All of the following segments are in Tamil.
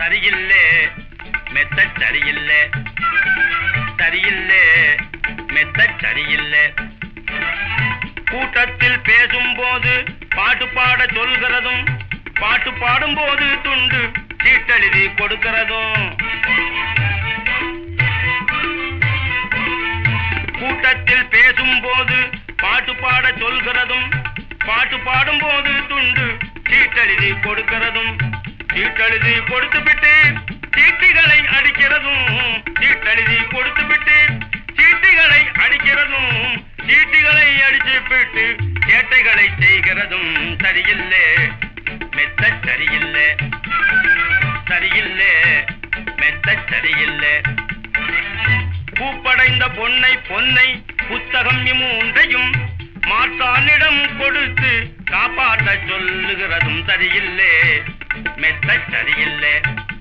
சரியில்லை மெத்த சரியில்லை சரியில்லை மெத்த சரியில்லை கூட்டத்தில் பேசும்போது பாட்டு பாட சொல்கிறதும் பாட்டு பாடும்போது துண்டு சீட்டெழுதி கொடுக்கிறதும் கூட்டத்தில் பேசும்போது பாட்டு பாட சொல்கிறதும் பாட்டு பாடும்போது துண்டு சீட்டெழுதி கொடுக்கிறதும் சீட்டெழுதி கொடுத்துவிட்டு சீட்டுகளை அடிக்கிறதும் சீட்டெழுதி கொடுத்துவிட்டு சீட்டுகளை அடிக்கிறதும் சீட்டுகளை அடிச்சு விட்டு சேட்டைகளை செய்கிறதும் சரியில்லை மெத்த சரியில்லை சரியில்லை மெத்த சரியில்லை பூப்படைந்த பொன்னை பொன்னை புத்தகம் மூன்றையும் மாற்றானிடம் கொடுத்து காப்பாற்ற சொல்லுகிறதும் சரியில்லை மெத்த சரியில்லை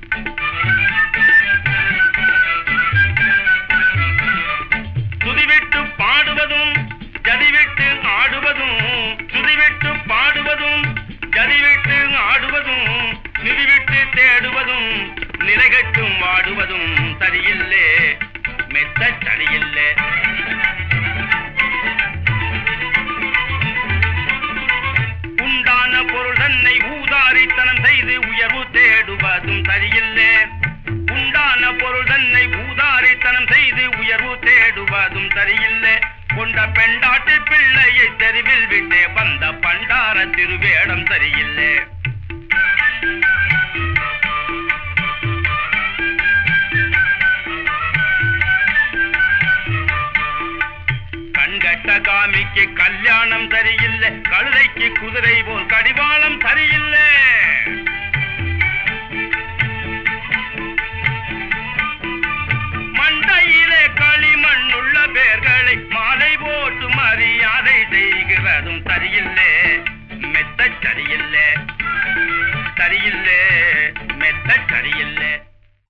துதிவிட்டு பாடுவதும் ஜதிவிட்டு ஆடுவதும் துதிவிட்டு பாடுவதும் ஜதிவிட்டு ஆடுவதும் நிதிவிட்டு தேடுவதும் நிலைகட்டும் வாடுவதும் சரியில்லை மெத்த சரியில்லை உண்டான பொருள் தன்னை ஊதாரித்தனம் செய்து உயர்வு தேடுவதும் சரியில்லை உண்டான பொருள் தன்னை ஊதாரித்தனம் செய்து உயர்வு தேடுவதும் சரியில்லை கொண்ட பெண்டாட்டு பிள்ளையை தெருவில் விட்டே வந்த பண்டார திருவேடம் சரியில்லை கண்கட்ட காமிக்கு கல்யாணம் சரியில்லை கழுதைக்கு குதிரை போல் கடிவாளம் சரியில்லை